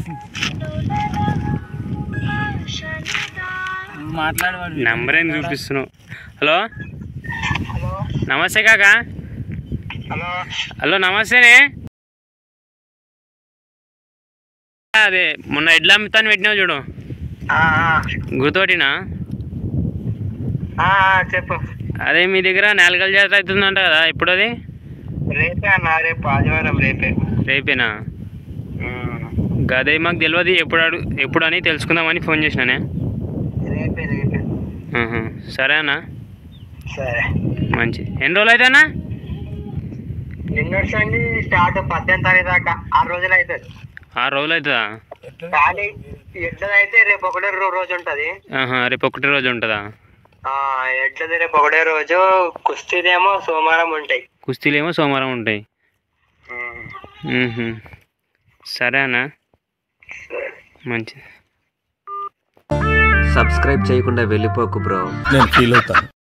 మాట్లాడవాడు number ఏం చూపిస్తున్నావు hello నమస్తే కాకా హలో హలో నమస్తేనే అదే మొన్న ఎడ్ల అమ్ముతాను పెట్టినావు చూడు గుర్తోటినా చెప్పు అదే మీ దగ్గర నేలకల్ జాతర అవుతుందంట కదా ఎప్పుడు అది రేపే అన్న రేపు ఆదివారం రేపే రేపేనా గదే మాకు తెలియదు ఎప్పుడు అడు ఎప్పుడు అని తెలుసుకుందామని ఫోన్ చేసినానే రేపే రేపే ఆహా. సరే అన్న సరే మంచిది ఎన్ని రోజులు అవుతానా నిన్నటి నుండి స్టార్ట్ పద్దెనిమిది తారీఖు దాకా ఆరు రోజులు అవుతుంది ఆరు రోజులు అవుతుందా కానీ ఎట్లదైతే రేపు ఒకటే రో- రోజు ఉంటది ఆహా, రేపు ఒకటి రోజు ఉంటుందా ఆ ఎట్లది రేపు ఒకటే రోజు కుస్తీదేమో సోమవారం ఉంటాయి కుస్తీలేమో సోమవారం ఉంటాయి మ్మ్హ. సరే అన్న మంచిది సబ్స్క్రైబ్ చేయకుండా వెళ్ళిపోకు బ్రో నేను ఫీల్ అవుతాను